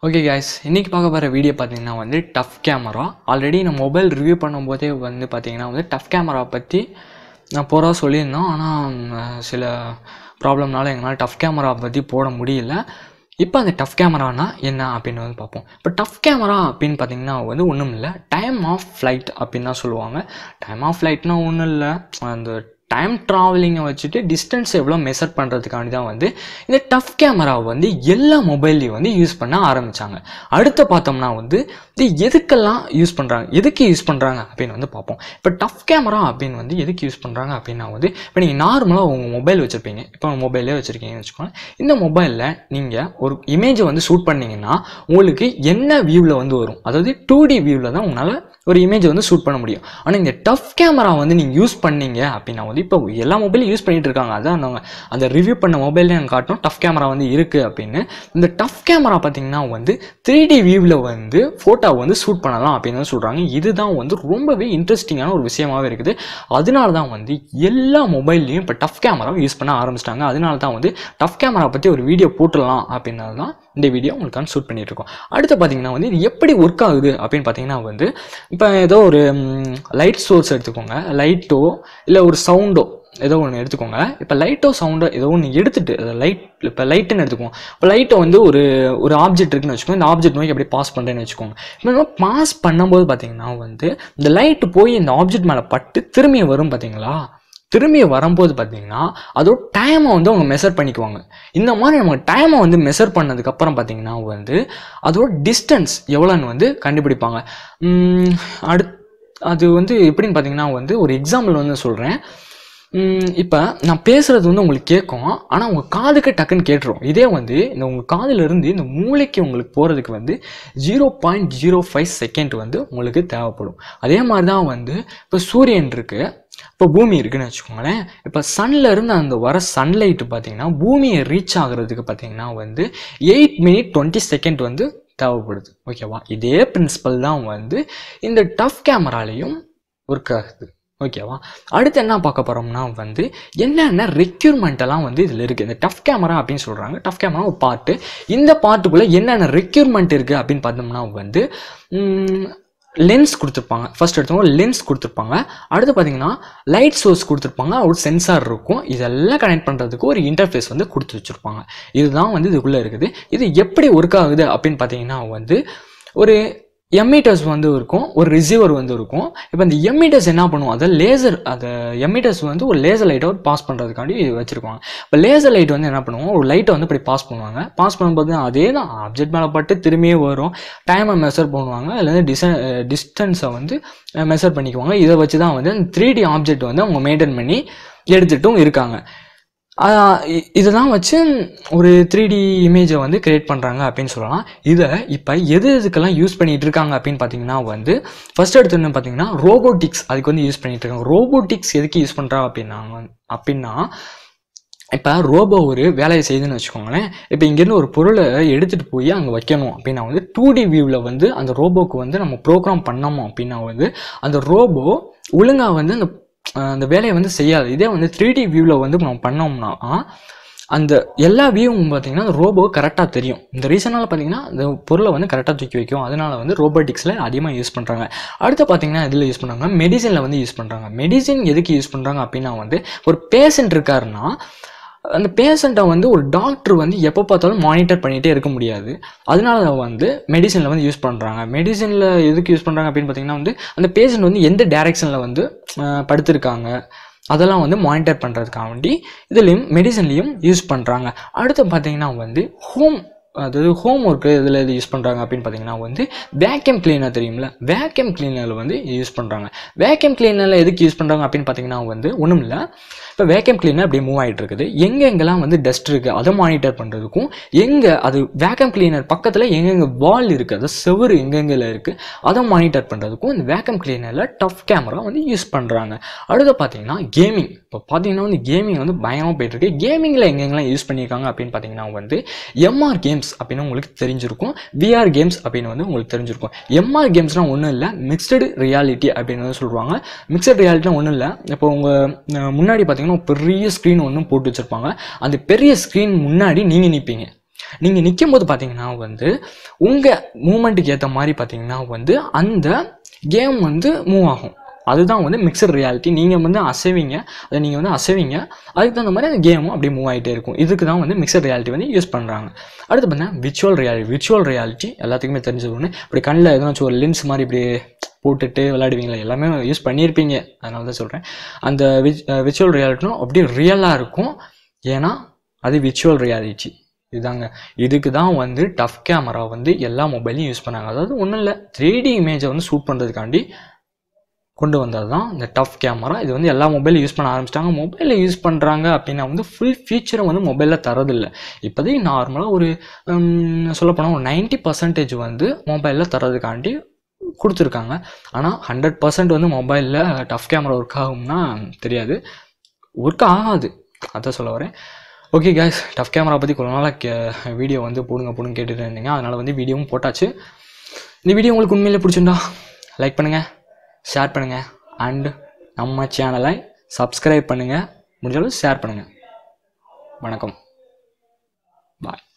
okay guys இன்றைக்கி பார்க்க போகிற வீடியோ பார்த்தீங்கன்னா வந்து டஃப் கேமரா ஆல்ரெடி நான் மொபைல் ரிவ்யூ பண்ணும்போதே வந்து பார்த்தீங்கன்னா வந்து டஃப் கேமரா பற்றி நான் போகிறா சொல்லியிருந்தோம் ஆனால் சில ப்ராப்ளம்னால எங்களால் டஃப் கேமரா பற்றி போட முடியல இப்போ அந்த டஃப் கேமரானா என்ன அப்படின்னு வந்து பார்ப்போம் இப்போ டஃப் கேமரா அப்படின்னு பார்த்தீங்கன்னா வந்து ஒன்றும் இல்லை டைம் ஆஃப் ஃப்ளைட் அப்படின்னு தான் சொல்லுவாங்க டைம் ஆஃப் ஃப்ளைட்னா ஒன்றும் இல்லை அந்த டைம் ட்ராவலிங்கை வச்சுட்டு டிஸ்டன்ஸ் எவ்வளோ மெஷர் பண்ணுறதுக்காண்டி தான் வந்து இந்த டஃப் கேமராவை வந்து எல்லா மொபைல்லையும் வந்து யூஸ் பண்ண ஆரம்பித்தாங்க அடுத்து பார்த்தோம்னா வந்து இது எதுக்கெல்லாம் யூஸ் பண்ணுறாங்க எதுக்கு யூஸ் பண்ணுறாங்க அப்படின்னு வந்து பார்ப்போம் இப்போ டஃப் கேமரா அப்படின்னு வந்து எதுக்கு யூஸ் பண்ணுறாங்க அப்படின்னா வந்து இப்போ நீங்கள் நார்மலாக உங்கள் மொபைல் வச்சுருப்பீங்க இப்போ மொபைலே வச்சுருக்கீங்கன்னு வச்சுக்கோங்க இந்த மொபைலில் நீங்கள் ஒரு இமேஜை வந்து ஷூட் பண்ணீங்கன்னா உங்களுக்கு என்ன வியூவில் வந்து வரும் அதாவது டூ டி வியூவில் தான் உங்களால் ஒரு இமேஜை வந்து ஷூட் பண்ண முடியும் ஆனால் இந்த டஃப் கேமரா வந்து நீங்கள் யூஸ் பண்ணீங்க அப்படின்னா வந்து இப்போ எல்லா மொபைலும் யூஸ் பண்ணிட்டு இருக்காங்க அதான் நாங்கள் அந்த ரிவ்யூ பண்ண மொபைல்லே நாங்கள் காட்டணும் டஃப் கேமரா வந்து இருக்குது அப்படின்னு இந்த டஃப் கேமரா பார்த்தீங்கன்னா வந்து த்ரீ டி வியூவில் வந்து ஃபோட்டோ வந்து ஷூட் பண்ணலாம் அப்படின்னு வந்து சொல்கிறாங்க இதுதான் வந்து ரொம்பவே இன்ட்ரெஸ்டிங்கான ஒரு விஷயமாவே இருக்குது அதனால தான் வந்து எல்லா மொபைல்லையும் இப்போ டஃப் கேமரா யூஸ் பண்ண ஆரம்பிச்சிட்டாங்க அதனால தான் வந்து டஃப் கேமரா பற்றி ஒரு வீடியோ போட்டுடலாம் அப்படின்றது தான் இந்த வீடியோ உங்களுக்கான ஷூட் பண்ணிட்டு இருக்கோம் அடுத்து பார்த்தீங்கன்னா வந்து இது எப்படி ஒர்க் ஆகுது அப்படின்னு பார்த்தீங்கன்னா வந்து இப்போ ஏதோ ஒரு லைட் சோர்ஸ் எடுத்துக்கோங்க லைட்டோ இல்லை ஒரு சவுண்டோ ஏதோ ஒன்று எடுத்துக்கோங்க இப்போ லைட்டோ சவுண்டோ ஏதோ ஒன்று எடுத்துட்டு லைட் இப்போ லைட்டுன்னு எடுத்துக்கோங்க இப்போ லைட்டை வந்து ஒரு ஒரு ஆப்ஜெக்ட் இருக்குன்னு வச்சுக்கோங்க இந்த ஆப்ஜெக்ட் நோக்கி அப்படியே பாஸ் பண்ணுறேன்னு வச்சுக்கோங்க இப்போ பாஸ் பண்ணும்போது பார்த்தீங்கன்னா வந்து இந்த லைட்டு போய் இந்த ஆப்ஜெக்ட் மேலே பட்டு திரும்பி வரும் பார்த்தீங்களா திரும்பி வரும்போது பார்த்தீங்கன்னா அதோட டைமை வந்து அவங்க மெஷர் பண்ணிக்குவாங்க இந்த மாதிரி நம்ம டைமை வந்து மெஷர் பண்ணதுக்கப்புறம் பார்த்தீங்கன்னா வந்து அதோட டிஸ்டன்ஸ் எவ்வளோன்னு வந்து கண்டுபிடிப்பாங்க அடுத் அது வந்து எப்படின்னு பார்த்தீங்கன்னா வந்து ஒரு எக்ஸாம்பிள் வந்து சொல்கிறேன் இப்போ நான் பேசுகிறது வந்து உங்களுக்கு கேட்கும் ஆனால் உங்கள் காதுக்கு டக்குன்னு கேட்டுரும் இதே வந்து இந்த உங்கள் காதிலிருந்து இந்த மூளைக்கு உங்களுக்கு போகிறதுக்கு வந்து zero point zero five second வந்து உங்களுக்கு தேவைப்படும் அதே மாதிரி தான் வந்து இப்போ சூரியன் இருக்குது இப்போ பூமி இருக்குன்னு வச்சுக்கோங்களேன் இப்போ சன்ல இருந்து அந்த வர சன்லைட்டு பார்த்தீங்கன்னா பூமியை ரீச் ஆகுறதுக்கு பார்த்தீங்கன்னா வந்து எயிட் மினிட் டுவெண்ட்டி செகண்ட் வந்து தேவைப்படுது ஓகேவா இதே பிரின்சிபல் தான் வந்து இந்த டஃப் கேமராலையும் ஒர்க் ஆகுது ஓகேவா அடுத்து என்ன பார்க்க போகிறோம்னா வந்து என்னென்ன ரெக்யூர்மெண்ட் எல்லாம் வந்து இதில் இருக்குது இந்த டஃப் கேமரா அப்படின்னு சொல்கிறாங்க டஃப் கேமரா ஒரு பார்ட்டு இந்த பார்ட்டுக்குள்ளே என்னென்ன ரெக்யூர்மெண்ட் இருக்குது அப்படின்னு பார்த்தோம்னா வந்து லென்ஸ் கொடுத்துருப்பாங்க ஃபர்ஸ்ட் எடுத்தவங்க லென்ஸ் கொடுத்துருப்பாங்க அடுத்து பார்த்தீங்கன்னா லைட் சோர்ஸ் கொடுத்துருப்பாங்க ஒரு சென்சார் இருக்கும் இதெல்லாம் கனெக்ட் பண்ணுறதுக்கு ஒரு இன்டர்ஃபேஸ் வந்து கொடுத்து வச்சுருப்பாங்க இதுதான் வந்து இதுக்குள்ளே இருக்குது இது எப்படி ஒர்க் ஆகுது அப்படின்னு பார்த்தீங்கன்னா வந்து ஒரு எம்மிட்டர்ஸ் வந்து இருக்கும் ஒரு ரிசீவர் வந்து இருக்கும் இப்போ இந்த எம்மிட்டர்ஸ் என்ன பண்ணுவோம் அதை லேசர் அதை எம்மிட்டர்ஸ் வந்து ஒரு லேசர் லைட்டை பாஸ் பண்ணுறதுக்காண்டி வச்சுருக்காங்க இப்போ லேசர் லைட் வந்து என்ன பண்ணுவோம் ஒரு லைட்டை வந்து இப்படி பாஸ் பண்ணுவாங்க பாஸ் பண்ணும்போது அதே தான் ஆப்ஜெக்ட் மேலே பட்டு திரும்பியே வரும் டைமை மெஷர் பண்ணுவாங்க அதுலேருந்து டிச டிஸ்டன்ஸை வந்து மெஷர் பண்ணிக்குவாங்க இதை வச்சு தான் வந்து அந்த த்ரீ டி ஆப்ஜெக்ட் வந்து அவங்க மெயின்டைன் பண்ணி எடுத்துட்டும் இருக்காங்க இதெல்லாம் வச்சு ஒரு த்ரீ டி இமேஜை வந்து கிரியேட் பண்ணுறாங்க அப்படின்னு சொல்லலாம் இதை இப்போ எது எதுக்கெல்லாம் யூஸ் பண்ணிகிட்டு இருக்காங்க அப்படின்னு பார்த்தீங்கன்னா வந்து ஃபஸ்ட் எடுத்துன்னு பார்த்தீங்கன்னா ரோபோட்டிக்ஸ் அதுக்கு வந்து யூஸ் பண்ணிகிட்டு இருக்காங்க ரோபோட்டிக்ஸ் எதுக்கு யூஸ் பண்ணுறா அப்படின்னா அப்படின்னா இப்போ ரோபோ ஒரு வேலையை செய்யுதுன்னு வச்சுக்கோங்களேன் இப்போ இங்கேருந்து ஒரு பொருளை எடுத்துகிட்டு போய் அங்கே வைக்கணும் அப்படின்னா வந்து டூ டி வியூவில் வந்து அந்த ரோபோக்கு வந்து நம்ம ப்ரோக்ராம் பண்ணோமோ அப்படின்னா வந்து அந்த ரோபோ ஒழுங்காக வந்து அந்த அந்த வேலையை வந்து செய்யாது இதே வந்து த்ரீ டி வியூவில் வந்து நம்ம பண்ணோம்னா அந்த எல்லா வியூவும் பார்த்தீங்கன்னா அந்த ரோபோ கரெக்டாக தெரியும் இந்த ரீசனால் பார்த்தீங்கன்னா அந்த பொருளை வந்து கரெக்டாக தூக்கி வைக்கும் அதனால் வந்து ரோபோட்டிக்ஸில் அதிகமாக யூஸ் பண்ணுறாங்க அடுத்து பார்த்தீங்கன்னா இதில் யூஸ் பண்ணுறாங்க மெடிசனில் வந்து யூஸ் பண்ணுறாங்க மெடிசின் எதுக்கு யூஸ் பண்ணுறாங்க அப்படின்னா வந்து ஒரு பேஷண்ட் இருக்காருன்னா அந்த பேஷண்ட்டை வந்து ஒரு டாக்டர் வந்து எப்போ பார்த்தாலும் மானிட்டர் பண்ணிகிட்டே இருக்க முடியாது அதனால வந்து மெடிசனில் வந்து யூஸ் பண்ணுறாங்க மெடிசனில் எதுக்கு யூஸ் பண்ணுறாங்க அப்படின்னு பார்த்தீங்கன்னா வந்து அந்த பேஷண்ட் வந்து எந்த டைரெக்ஷனில் வந்து படுத்திருக்காங்க அதெல்லாம் வந்து மானிட்டர் பண்ணுறதுக்காக வேண்டி இதுலேயும் மெடிசன்லேயும் யூஸ் பண்ணுறாங்க அடுத்து பார்த்தீங்கன்னா வந்து ஹோம் அதாவது ஹோம் ஒர்க்கு இதில் எது யூஸ் பண்ணுறாங்க அப்படின்னு பார்த்தீங்கன்னா வந்து வேக்யூம் கிளீனர் தெரியும்ல வேக்யூம் கிளீனரில் வந்து யூஸ் பண்ணுறாங்க வேக்யூம் கிளீனரில் எதுக்கு யூஸ் பண்ணுறாங்க அப்படின்னு பார்த்தீங்கன்னா வந்து ஒன்றும் இல்லை இப்போ வேக்யூம் கிளீனர் அப்படியே மூவ் ஆகிட்டு இருக்குது எங்கெங்கெல்லாம் வந்து டஸ்ட் இருக்குது அதை மானிட்டர் பண்ணுறதுக்கும் எங்கே அது வேக்யூம் கிளீனர் பக்கத்தில் எங்கெங்கே வால் இருக்குது அது செவரு எங்கெங்கெல்லாம் இருக்குது அதை மானிட்டர் பண்ணுறதுக்கும் இந்த வேக்யூம் கிளீனரில் டஃப் கேமரா வந்து யூஸ் பண்ணுறாங்க அடுத்து பார்த்தீங்கன்னா கேமிங் இப்போ பார்த்தீங்கன்னா வந்து கேமிங் வந்து பயங்கரமாக போயிட்டுருக்கு கேமிங்கில் எங்கெங்கெல்லாம் யூஸ் பண்ணியிருக்காங்க அப்படின்னு பார்த்தீங்கன்னா வந்து எம்ஆர் கேம்ஸ் அப்படின்னு உங்களுக்கு தெரிஞ்சிருக்கும் விஆர் கேம்ஸ் அப்படின்னு வந்து உங்களுக்கு தெரிஞ்சிருக்கும் எம்ஆர் கேம்ஸ்னால் ஒன்றும் இல்லை மிக்சடு ரியாலிட்டி அப்படின்னு வந்து சொல்லுவாங்க மிக்சட் ரியாலிட்டினா ஒன்றும் இல்லை இப்போ உங்கள் முன்னாடி பார்த்தீங்கன்னா பெரிய ஸ்க்ரீன் ஒன்று போட்டு வச்சுருப்பாங்க அந்த பெரிய ஸ்க்ரீன் முன்னாடி நீங்கள் நிற்பீங்க நீங்கள் நிற்கும் போது பார்த்தீங்கன்னா வந்து உங்கள் மூமெண்ட்டுக்கு ஏற்ற மாதிரி பார்த்தீங்கன்னா வந்து அந்த கேம் வந்து மூவ் ஆகும் அதுதான் வந்து மிக்சர் ரியாலிட்டி நீங்கள் வந்து அசைவீங்க அதை நீங்கள் வந்து அசைவீங்க அதுக்கு தகுந்த மாதிரி அந்த கேமும் அப்படியே மூவ் ஆகிட்டே இருக்கும் இதுக்கு தான் வந்து மிக்சர் ரியாலிட்டி வந்து யூஸ் பண்ணுறாங்க அடுத்து பார்த்தீங்கன்னா விர்ச்சுவல் ரியாலிட்டி விர்ச்சுவல் ரியாலிட்டி எல்லாத்துக்குமே தெரிஞ்சது ஒன்று இப்படி கண்ணில் எதனாச்சும் ஒரு லென்ஸ் மாதிரி இப்படி போட்டுட்டு விளையாடுவீங்களா எல்லாமே யூஸ் பண்ணியிருப்பீங்க அதனால தான் சொல்கிறேன் அந்த விச் விர்ச்சுவல் ரியாலிட்டியும் அப்படியே ரியலாக இருக்கும் ஏன்னா அது விர்ச்சுவல் ரியாலிட்டி இதாங்க இதுக்கு தான் வந்து டஃப் கேமரா வந்து எல்லா மொபைலையும் யூஸ் பண்ணாங்க அதாவது ஒன்றும் இல்லை த்ரீ டி இமேஜை வந்து ஷூட் பண்ணுறதுக்காண்டி கொண்டு வந்தது தான் இந்த டஃப் கேமரா இது வந்து எல்லா மொபைலும் யூஸ் பண்ண ஆரம்பிச்சிட்டாங்க மொபைலில் யூஸ் பண்ணுறாங்க அப்படின்னா வந்து ஃபுல் ஃபீச்சரை வந்து மொபைலில் தரதில்லை இப்போதைக்கு நார்மலாக ஒரு சொல்லப்போனால் ஒரு நைன்ட்டி பர்சன்டேஜ் வந்து மொபைலில் தரதுக்காண்டி கொடுத்துருக்காங்க ஆனால் ஹண்ட்ரட் பர்சன்ட் வந்து மொபைலில் டஃப் கேமரா ஒர்க் ஆகும்னா தெரியாது ஒர்க் ஆகாது அதான் சொல்ல வரேன் ஓகே guys டஃப் கேமரா பற்றி கொஞ்ச நாளாக கே வீடியோ வந்து போடுங்க போடுங்க கேட்டுட்டு இருந்தீங்க அதனால் வந்து வீடியோவும் போட்டாச்சு இந்த வீடியோ உங்களுக்கு உண்மையிலே பிடிச்சிருந்தா லைக் பண்ணுங்கள் ஷேர் பண்ணுங்கள் அண்ட் நம்ம சேனலை சப்ஸ்கிரைப் பண்ணுங்கள் முடிஞ்சாலும் ஷேர் பண்ணுங்கள் வணக்கம் பாய்